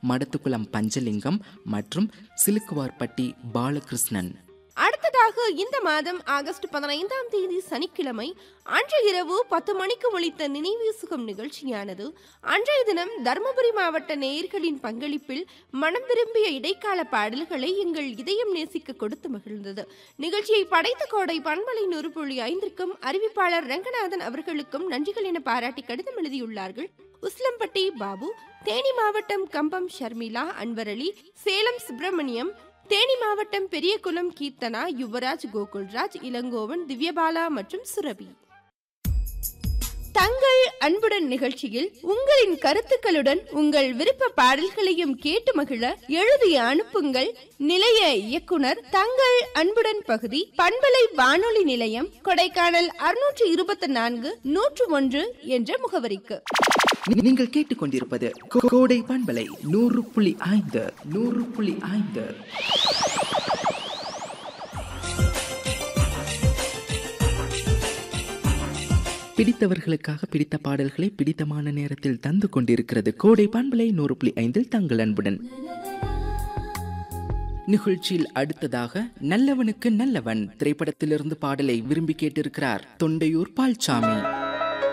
மடத்துக்குளம் பஞ்சலிங்கம் மற்றும் சிலுக்குவார்பட்டி பாலகிருஷ்ணன் அடுத்ததாக இந்த மாதம் ஆகஸ்ட் பதினைந்தாம் தேதி சனிக்கிழமை அன்று இரவு பத்து மணிக்கு ஒழித்த நினைவு சுகம் நிகழ்ச்சியானது அன்றைய தினம் தருமபுரி மாவட்ட நேயர்களின் பங்களிப்பில் மனம் விரும்பிய இடைக்கால பாடல்களை எங்கள் இதயம் நேசிக்க கொடுத்து மகிழ்ந்தது நிகழ்ச்சியை படைத்த கோடை பண்பலை நூறு புள்ளி ஐந்திற்கும் அறிவிப்பாளர் ரங்கநாதன் அவர்களுக்கும் நன்றிகள் என பாராட்டி கடிதம் எழுதியுள்ளார்கள் உஸ்லம்பட்டி பாபு தேனி மாவட்டம் கம்பம் ஷர்மிளா அன்வரலி சேலம் சுப்பிரமணியம் தேனி மாவட்டம் பெரியகுளம் கீர்த்தனா யுவராஜ் கோகுல்ராஜ் இளங்கோவன் திவ்யபாலா மற்றும் சுரபி தங்கள் அன்புடன் நிகழ்ச்சியில் உங்களின் கருத்துக்களுடன் உங்கள் விருப்ப பாடல்களையும் கேட்டு மகிழ எழுதி அனுப்புங்கள் நிலைய இயக்குனர் தங்கள் அன்புடன் பகுதி பண்பலை வானொலி நிலையம் கொடைக்கானல் அறுநூற்று இருபத்தி நான்கு நூற்று ஒன்று என்ற முகவரிக்கு நீங்கள் கேட்டுக்கொண்டிருப்பது கோ- கோடை பண்பலை நூறு புள்ளி ஐந்து நூறு புள்ளி ஐந்து பிடித்தவர்களுக்காக பிடித்த பாடல்களை பிடித்தமான நேரத்தில் தந்து கொண்டிருக்கிறது கோடை பண்பலை நூறு புள்ளி ஐந்தில் தங்கள் அன்புடன் நிகழ்ச்சியில் அடுத்ததாக நல்லவனுக்கு நல்லவன் திரைப்படத்திலிருந்து பாடலை விரும்பி கேட்டிருக்கிறார் தொண்டையூர் பால்சாமி